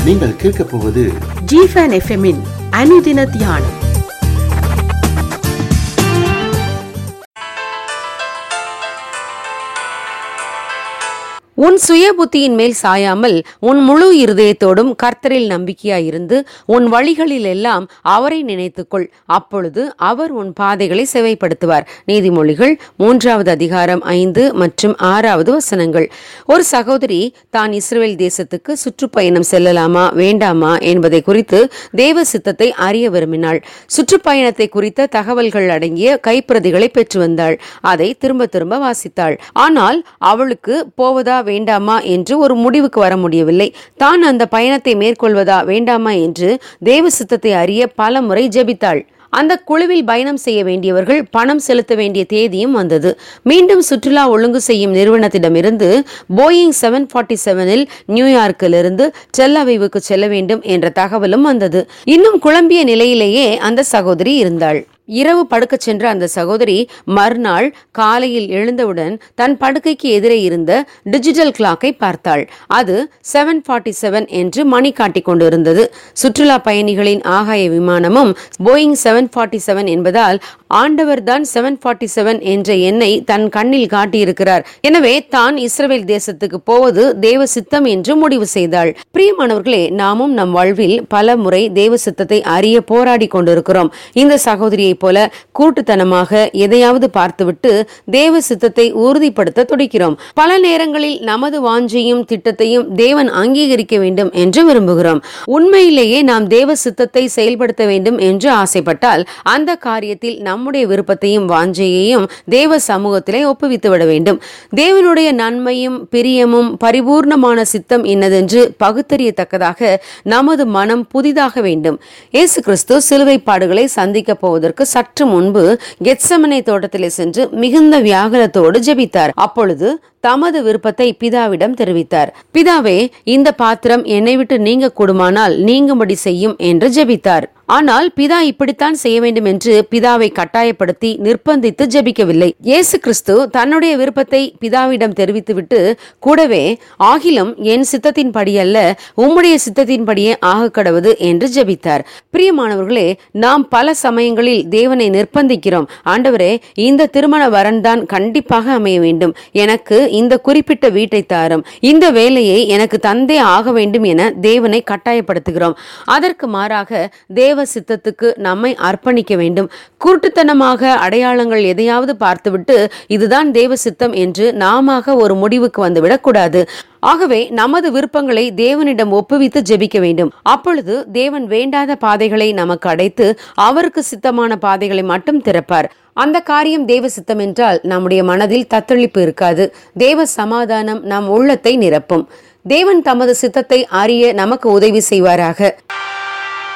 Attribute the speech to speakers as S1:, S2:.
S1: நீங்கள் கேட்கப் போவது
S2: ஜிஃபன் எஃப்எம்மின் அனுதின தியானம்
S3: உன் சுய புத்தியின் மேல் சாயாமல் உன் முழு இருதயத்தோடும் கர்த்தரில் நம்பிக்கையாயிருந்து உன் வழிகளில் எல்லாம் அவரை நினைத்துக்கொள் அப்பொழுது அவர் உன் பாதைகளை செவைப்படுத்துவார் நீதிமொழிகள் மூன்றாவது அதிகாரம் ஐந்து மற்றும் ஆறாவது வசனங்கள் ஒரு சகோதரி தான் இஸ்ரேல் தேசத்துக்கு சுற்றுப்பயணம் செல்லலாமா வேண்டாமா என்பதை குறித்து தேவ சித்தத்தை அறிய விரும்பினாள் சுற்றுப்பயணத்தை குறித்த தகவல்கள் அடங்கிய கைப்பிரதிகளை பெற்று வந்தாள் அதை திரும்ப திரும்ப வாசித்தாள் ஆனால் அவளுக்கு போவதா வேண்டாமா என்று ஒரு முடிவுக்கு வர முடியவில்லை தான் அந்த பயணத்தை மேற்கொள்வதா வேண்டாமா என்று தேவ சித்தத்தை அறிய பல முறை ஜெபித்தாள் அந்த குழுவில் பயணம் செய்ய வேண்டியவர்கள் பணம் செலுத்த வேண்டிய தேதியும் வந்தது மீண்டும் சுற்றுலா ஒழுங்கு செய்யும் நிறுவனத்திடமிருந்து போயிங் செவன் ஃபார்ட்டி செவனில் நியூயார்க்கிலிருந்து டெல்லவைவுக்கு செல்ல வேண்டும் என்ற தகவலும் வந்தது இன்னும் குழம்பிய நிலையிலேயே அந்த சகோதரி இருந்தாள் இரவு படுக்கச் சென்ற அந்த சகோதரி மறுநாள் காலையில் எழுந்தவுடன் தன் படுக்கைக்கு எதிரே இருந்த டிஜிட்டல் கிளாக்கை பார்த்தாள் அது செவன் ஃபார்ட்டி செவன் என்று மணி காட்டிக் கொண்டிருந்தது சுற்றுலா பயணிகளின் ஆகாய விமானமும் போயிங் செவன் ஃபார்ட்டி செவன் என்பதால் ஆண்டவர் தான் செவன் ஃபார்ட்டி செவன் என்ற எண்ணை தன் கண்ணில் காட்டியிருக்கிறார் எனவே தான் இஸ்ரவேல் தேசத்துக்கு போவது தேவ சித்தம் என்று முடிவு செய்தாள் பிரியமானவர்களே நாமும் நம் வாழ்வில் பல முறை தேவ சித்தத்தை அறிய போராடி கொண்டிருக்கிறோம் இந்த சகோதரியை போல கூட்டுத்தனமாக எதையாவது பார்த்துவிட்டு தேவ சித்தத்தை உறுதிப்படுத்த துடிக்கிறோம் பல நேரங்களில் நமது வாஞ்சையும் திட்டத்தையும் தேவன் அங்கீகரிக்க வேண்டும் என்று விரும்புகிறோம் உண்மையிலேயே நாம் தேவ சித்தத்தை செயல்படுத்த வேண்டும் என்று ஆசைப்பட்டால் அந்த காரியத்தில் நம்முடைய விருப்பத்தையும் வாஞ்சையையும் தேவ சமூகத்திலே ஒப்புவித்து விட வேண்டும் தேவனுடைய நன்மையும் பிரியமும் பரிபூர்ணமான சித்தம் இன்னதென்று பகுத்தறியத்தக்கதாக நமது மனம் புதிதாக வேண்டும் இயேசு கிறிஸ்து சிலுவை பாடுகளை சந்திக்க போவதற்கு சற்று முன்பு கெத்சமனை தோட்டத்திலே சென்று மிகுந்த வியாகுலத்தோடு ஜெபித்தார் அப்பொழுது தமது விருப்பத்தை பிதாவிடம் தெரிவித்தார் பிதாவே இந்த பாத்திரம் என்னை விட்டு நீங்க கூடுமானால் நீங்கும்படி செய்யும் என்று ஜெபித்தார் ஆனால் பிதா இப்படித்தான் செய்ய வேண்டும் என்று பிதாவை கட்டாயப்படுத்தி நிர்பந்தித்து ஜெபிக்கவில்லை இயேசு கிறிஸ்து தன்னுடைய விருப்பத்தை பிதாவிடம் தெரிவித்துவிட்டு கூடவே ஆகிலும் என் சித்தத்தின்படி அல்ல உம்முடைய சித்தத்தின்படியே ஆக கடவுது என்று ஜெபித்தார் பிரியமானவர்களே நாம் பல சமயங்களில் தேவனை நிர்பந்திக்கிறோம் ஆண்டவரே இந்த திருமண வரன் தான் கண்டிப்பாக அமைய வேண்டும் எனக்கு இந்த குறிப்பிட்ட வீட்டை தாரும் இந்த வேலையை எனக்கு தந்தே ஆக வேண்டும் என தேவனை கட்டாயப்படுத்துகிறோம் அதற்கு மாறாக தேவ சித்தத்துக்கு நம்மை அர்ப்பணிக்க வேண்டும் குருட்டுத்தனமாக அடையாளங்கள் எதையாவது பார்த்துவிட்டு இதுதான் தேவ சித்தம் என்று நாம ஒரு முடிவுக்கு வந்துவிடக் கூடாது ஆகவே நமது விருப்பங்களை தேவனிடம் ஒப்புவித்து ஜெபிக்க வேண்டும் அப்பொழுது தேவன் வேண்டாத பாதைகளை நமக்கு அடைத்து அவருக்கு சித்தமான பாதைகளை மட்டும் திறப்பார் அந்த காரியம் தேவ சித்தம் என்றால் நம்முடைய மனதில் தத்தளிப்பு இருக்காது தேவ சமாதானம் நம் உள்ளத்தை நிரப்பும் தேவன் தமது சித்தத்தை அறிய நமக்கு உதவி செய்வாராக